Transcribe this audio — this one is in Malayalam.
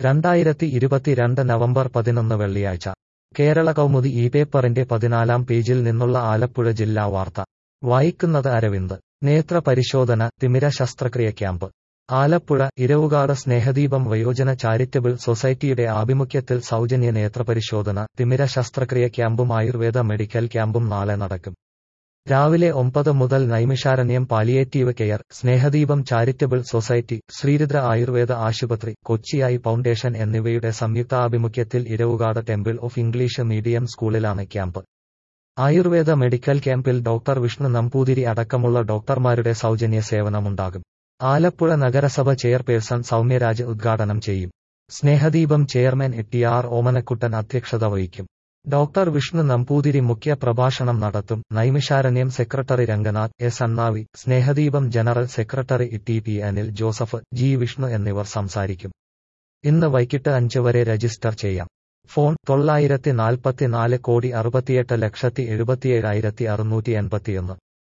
രണ്ടായിരത്തി ഇരുപത്തിരണ്ട് നവംബർ പതിനൊന്ന് വെള്ളിയാഴ്ച കേരള കൗമുദി ഈ പേപ്പറിന്റെ പതിനാലാം പേജിൽ നിന്നുള്ള ആലപ്പുഴ ജില്ലാ വാർത്ത വായിക്കുന്നത് അരവിന്ദ് നേത്ര പരിശോധന തിമിര ശസ്ത്രക്രിയ ക്യാമ്പ് ആലപ്പുഴ ഇരവുകാട് സ്നേഹദീപം വയോജന ചാരിറ്റബിൾ സൊസൈറ്റിയുടെ ആഭിമുഖ്യത്തിൽ സൗജന്യ നേത്രപരിശോധന തിമിര ശസ്ത്രക്രിയ ക്യാമ്പും ആയുർവേദ മെഡിക്കൽ ക്യാമ്പും നാളെ നടക്കും രാവിലെ ഒമ്പത് മുതൽ Naimisharanyam palliative care Snehadeepam charitable society Sreerudra Ayurveda ആശുപത്രി കൊച്ചിയായി ഫൗണ്ടേഷൻ എന്നിവയുടെ സംയുക്താഭിമുഖ്യത്തിൽ Iravukad temple of English medium സ്കൂളിലാണ് ക്യാമ്പ് ആയുർവേദ മെഡിക്കൽ ക്യാമ്പിൽ ഡോക്ടർ വിഷ്ണു നമ്പൂതിരി അടക്കമുള്ള ഡോക്ടർമാരുടെ സൗജന്യ സേവനമുണ്ടാകും ആലപ്പുഴ നഗരസഭ ചെയർപേഴ്സൺ സൗമ്യരാജ് ഉദ്ഘാടനം ചെയ്യും Snehadeepam chairman T R Omanakuttan അധ്യക്ഷത വഹിക്കും ഡോക്ടർ വിഷ്ണു നമ്പൂതിരി മുഖ്യ പ്രഭാഷണം നടത്തും Naimisharanyam secretary Ranganath S Annavi Snehadeepam general secretary T P Anil Joseph G Vishnu എന്നിവർ സംസാരിക്കും ഇന്ന് വൈകിട്ട് അഞ്ച് വരെ രജിസ്റ്റർ ചെയ്യാം ഫോൺ തൊള്ളായിരത്തി നാൽപ്പത്തിനാല് കോടി അറുപത്തിയെട്ട് ലക്ഷത്തി എഴുപത്തിയേഴായിരത്തി അറുന്നൂറ്റി എൺപത്തിയൊന്ന്